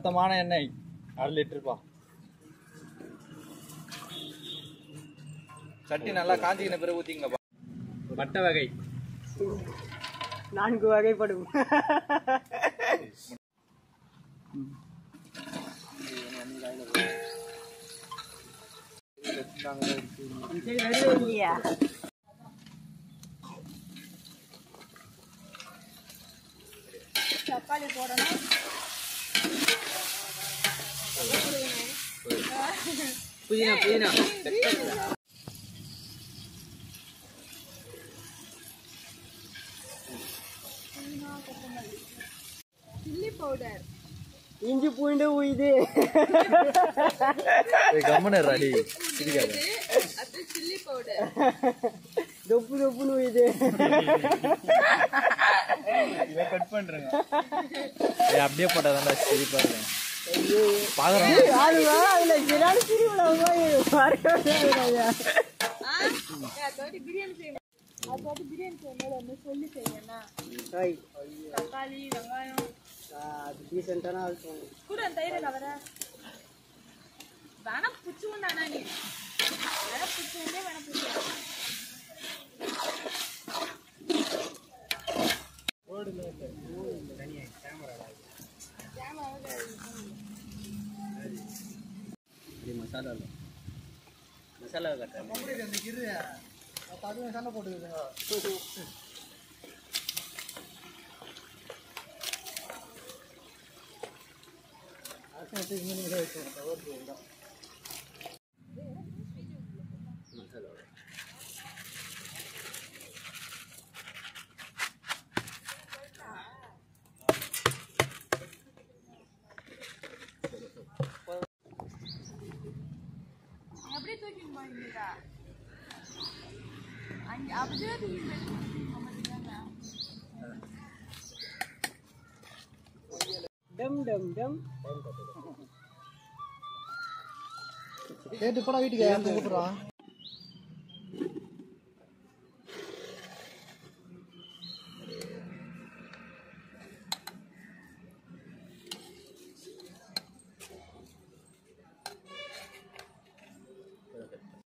சுத்தமான எண்ணெய் அரை லிட்டருப்பா சட்டி நல்லா காஞ்சிக்கின பிறகு ஊத்திங்கப்பா பட்டை வகை நான்கு வகைப்படும் இல்லையா தக்காளி போடணும் புதினா புதினா சில்லி பவுடர் இஞ்சி பூண்டு உயுது கம்மனு ரெடி சிரிக்காது அது சில்லி பவுடர் தொப்பு தொப்புன்னு உயுது இதை கட் பண்றேங்க அப்படியே போட்டாதான் சிரிப்பா இருக்கும் பாக்குறேன் அதுவா அதுல ஜிராடு சிரிவுல போய் பார்க்கவே கூடாது. அதோட பிரியாணி செய்யணும் அதோட பிரியாணி செய்யும்போது வந்து சொல்லி செய்யணும்னா ஐய், தக்காளி வெங்காயம் அது டீசெண்டான ஆள் போகணும் கூட அந்த தயிர் வர வேணா புச்சு உண்டானா நீ வேணா புச்சு உண்டே வேணா புச்சு மசாலா மசாலா கட்டுறேன் அப்படியே தூக்கி போயிருந்தா அங்க அப்படியே தூக்கி டம் டம் டம் கேட்டு போடா வீட்டுக்கு கூப்பிடுறான்